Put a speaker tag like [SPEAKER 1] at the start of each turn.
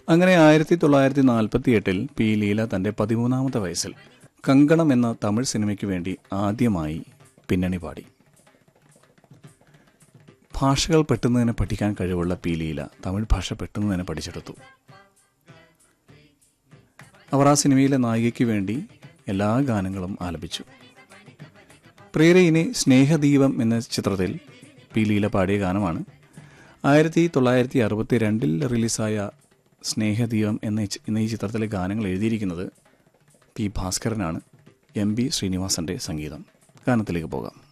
[SPEAKER 1] അങ്ങനെ ആയിരത്തി തൊള്ളായിരത്തി നാൽപ്പത്തി എട്ടിൽ പി ലീല തന്റെ പതിമൂന്നാമത്തെ വയസ്സിൽ കങ്കണം എന്ന തമിഴ് സിനിമയ്ക്ക് വേണ്ടി ആദ്യമായി പിന്നണി പാടി ഭാഷകൾ പെട്ടെന്ന് തന്നെ പഠിക്കാൻ കഴിവുള്ള പി ലീല തമിഴ് ഭാഷ പെട്ടെന്ന് തന്നെ പഠിച്ചെടുത്തു അവർ ആ സിനിമയിലെ നായികയ്ക്ക് വേണ്ടി എല്ലാ ഗാനങ്ങളും ആലപിച്ചു പ്രിയരെ ഇനി സ്നേഹദീപം എന്ന ചിത്രത്തിൽ പി ലീല പാടിയ ഗാനമാണ് ആയിരത്തി തൊള്ളായിരത്തി അറുപത്തി രണ്ടിൽ റിലീസായ സ്നേഹദീപം എന്ന ഈ ചി- എന്ന ഈ ചിത്രത്തിലെ ഗാനങ്ങൾ എഴുതിയിരിക്കുന്നത് പി ഭാസ്കരനാണ് എം ബി ശ്രീനിവാസന്റെ സംഗീതം ഗാനത്തിലേക്ക് പോകാം